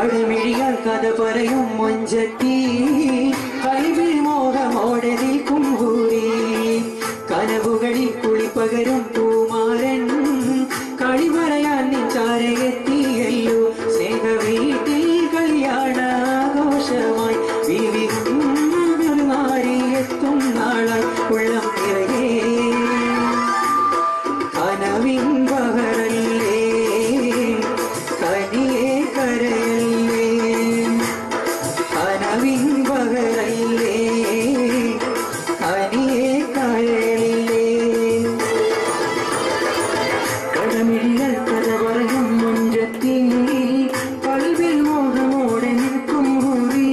കടുമിഴികൾ കഥ പറയും മൊഞ്ചത്തി കൈവിൽ മോഹമോടെ നിൽക്കും ഹൂരി കനവുകളിൽ കുളിപ്പകരും പൂമാരൻ കളി പറയാൻ നിൻചാരയെത്തിയല്ലോ സ്നേഹ വീട്ടിൽ കല്യാണാഘോഷമായി വിവിധം മാറിയെത്തും നാളായി ഉള്ളം നിറയെ കനവിൻ പകരല്ലേ കനിയെ കരയല്ലേ കനവിൻ പകരല്ലേ കനിയെ കരയല്ലേ കടമിഴികൾ കഥ പറയും മുഞ്ചത്തി പൽവിൽ മോഹമോടെ നിൽക്കും ഹൂറി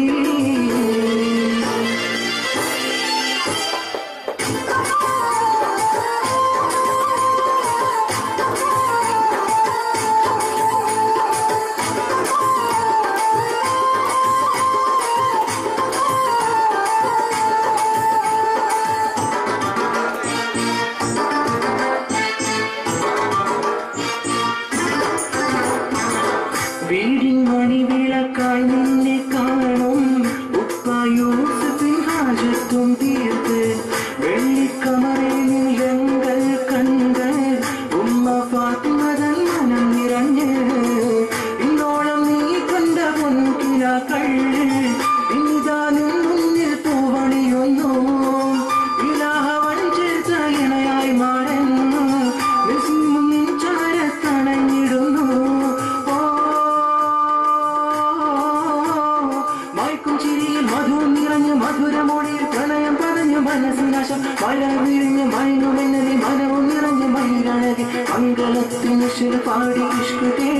വീടിൻ മണിവിളക്കായി നിന്നെ കാണും ഉപ്പായൂസത്തിൻ ഹാജത്തും തീർത്ത് വെള്ളിക്കമറിൽ ഞങ്ങൾ കണ്ട് ഉമ്മ ഫാത്തിമതൻ മനം നിറഞ്ഞ് ഇന്നോളം നീ കണ്ട പൊൻകിനാക്കൾ ഇനിതാനും മുന്നിൽ പൂവണിയൊന്നു ഇലാഹവൻ ചേർത്ത ഇണയായി മാറുന്നു വിസ്മും ചാരത്തണഞ്ഞിടുന്നു ഓ മയക്കും ചിരിയിൽ മധു നിറഞ്ഞ് മധുരമോടിയിൽ പ്രണയം പതഞ്ഞു മനസ്സിനാശം മഴ വിരിഞ്ഞ് മയങ്ങുമെന്നതിൽ മനവും നിറഞ്ഞ് മയിലഴകി മംഗളത്തിന് പാടി ഇഷ്കുതേ